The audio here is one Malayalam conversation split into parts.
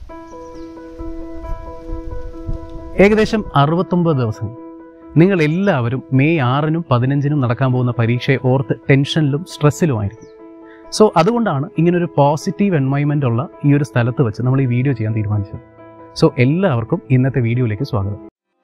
ഏകദേശം അറുപത്തൊമ്പത് ദിവസങ്ങൾ നിങ്ങൾ എല്ലാവരും മെയ് ആറിനും പതിനഞ്ചിനും നടക്കാൻ പോകുന്ന പരീക്ഷയെ ഓർത്ത് ടെൻഷനിലും സ്ട്രെസ്സിലുമായിരിക്കും സോ അതുകൊണ്ടാണ് ഇങ്ങനൊരു പോസിറ്റീവ് എൻവൈൻമെൻ്റ് ഉള്ള ഈ ഒരു സ്ഥലത്ത് വെച്ച് നമ്മൾ ഈ വീഡിയോ ചെയ്യാൻ തീരുമാനിച്ചത് സോ എല്ലാവർക്കും ഇന്നത്തെ വീഡിയോയിലേക്ക് സ്വാഗതം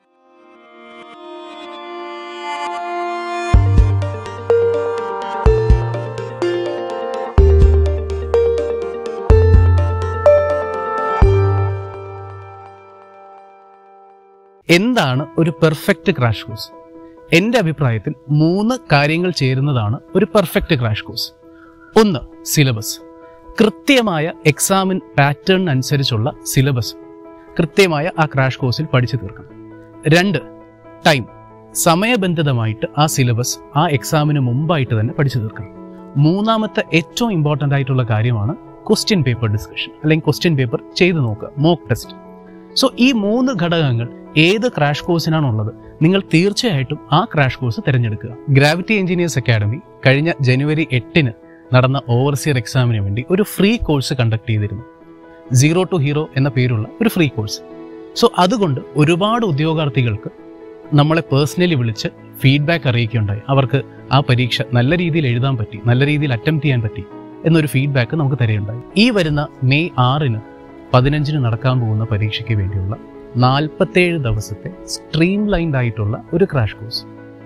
എന്താണ് ഒരു പെർഫെക്റ്റ് ക്രാഷ് കോഴ്സ് എൻ്റെ അഭിപ്രായത്തിൽ മൂന്ന് കാര്യങ്ങൾ ചേരുന്നതാണ് ഒരു പെർഫെക്റ്റ് ക്രാഷ് കോഴ്സ് ഒന്ന് സിലബസ് കൃത്യമായ എക്സാമിൻ പാറ്റേൺ അനുസരിച്ചുള്ള സിലബസ് കൃത്യമായ ആ ക്രാഷ് കോഴ്സിൽ പഠിച്ചു തീർക്കണം രണ്ട് ടൈം സമയബന്ധിതമായിട്ട് ആ സിലബസ് ആ എക്സാമിന് മുമ്പായിട്ട് തന്നെ പഠിച്ചു തീർക്കണം മൂന്നാമത്തെ ഏറ്റവും ഇമ്പോർട്ടൻ്റ് ആയിട്ടുള്ള കാര്യമാണ് ക്വസ്റ്റ്യൻ പേപ്പർ ഡിസ്കഷൻ അല്ലെങ്കിൽ ക്വസ്റ്റ്യൻ പേപ്പർ ചെയ്തു നോക്കുക മോക്ക് ടെസ്റ്റ് സോ ഈ മൂന്ന് ഘടകങ്ങൾ ഏത് ക്രാഷ് കോഴ്സിനാണുള്ളത് നിങ്ങൾ തീർച്ചയായിട്ടും ആ ക്രാഷ് കോഴ്സ് തിരഞ്ഞെടുക്കുക ഗ്രാവിറ്റി എഞ്ചിനീയേഴ്സ് അക്കാഡമി കഴിഞ്ഞ ജനുവരി എട്ടിന് നടന്ന ഓവർസിയർ എക്സാമിന് വേണ്ടി ഒരു ഫ്രീ കോഴ്സ് കണ്ടക്ട് ചെയ്തിരുന്നു സീറോ ടു ഹീറോ എന്ന പേരുള്ള ഒരു ഫ്രീ കോഴ്സ് സോ അതുകൊണ്ട് ഒരുപാട് ഉദ്യോഗാർത്ഥികൾക്ക് നമ്മളെ പേഴ്സണലി വിളിച്ച് ഫീഡ്ബാക്ക് അറിയിക്കുകയുണ്ടായി അവർക്ക് ആ പരീക്ഷ നല്ല രീതിയിൽ എഴുതാൻ പറ്റി നല്ല രീതിയിൽ അറ്റംപ്റ്റ് ചെയ്യാൻ പറ്റി എന്നൊരു ഫീഡ്ബാക്ക് നമുക്ക് തരികയുണ്ടായി ഈ വരുന്ന മെയ് ആറിന് പതിനഞ്ചിന് നടക്കാൻ പോകുന്ന പരീക്ഷയ്ക്ക് വേണ്ടിയുള്ള നാൽപ്പത്തേഴ് ദിവസത്തെ സ്ട്രീം ലൈൻഡ് ആയിട്ടുള്ള ഒരു ക്രാഷ് കോഴ്സ്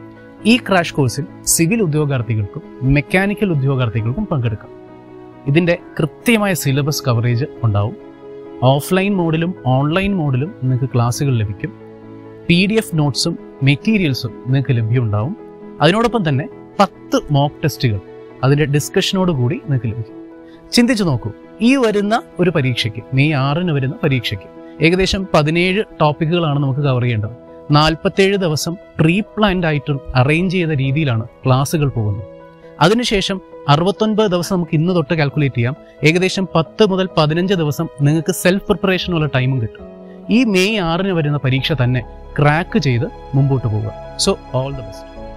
ഈ ക്രാഷ് കോഴ്സിൽ സിവിൽ ഉദ്യോഗാർത്ഥികൾക്കും മെക്കാനിക്കൽ ഉദ്യോഗാർത്ഥികൾക്കും പങ്കെടുക്കാം ഇതിൻ്റെ കൃത്യമായ സിലബസ് കവറേജ് ഉണ്ടാവും ഓഫ്ലൈൻ മോഡിലും ഓൺലൈൻ മോഡിലും നിങ്ങൾക്ക് ക്ലാസ്സുകൾ ലഭിക്കും പി ഡി എഫ് നോട്ട്സും മെറ്റീരിയൽസും നിങ്ങൾക്ക് ലഭ്യമുണ്ടാവും അതിനോടൊപ്പം തന്നെ പത്ത് മോക്ക് ടെസ്റ്റുകൾ അതിൻ്റെ ഡിസ്കഷനോട് കൂടി നിങ്ങൾക്ക് ലഭിക്കും ചിന്തിച്ചു നോക്കൂ ഈ വരുന്ന ഒരു പരീക്ഷയ്ക്ക് മെയ് ആറിന് വരുന്ന പരീക്ഷയ്ക്ക് ഏകദേശം പതിനേഴ് ടോപ്പിക്കുകളാണ് നമുക്ക് കവർ ചെയ്യേണ്ടത് നാൽപ്പത്തേഴ് ദിവസം പ്രീ പ്ലാൻഡ് ആയിട്ട് അറേഞ്ച് ചെയ്ത രീതിയിലാണ് ക്ലാസ്സുകൾ പോകുന്നത് അതിനുശേഷം അറുപത്തൊൻപത് ദിവസം നമുക്ക് ഇന്ന് തൊട്ട് കാൽക്കുലേറ്റ് ചെയ്യാം ഏകദേശം പത്ത് മുതൽ പതിനഞ്ച് ദിവസം നിങ്ങൾക്ക് സെൽഫ് പ്രിപ്പറേഷനുള്ള ടൈമും കിട്ടും ഈ മെയ് ആറിന് വരുന്ന പരീക്ഷ തന്നെ ക്രാക്ക് ചെയ്ത് മുമ്പോട്ട് പോവുക സോ ഓൾ ദ ബെസ്റ്റ്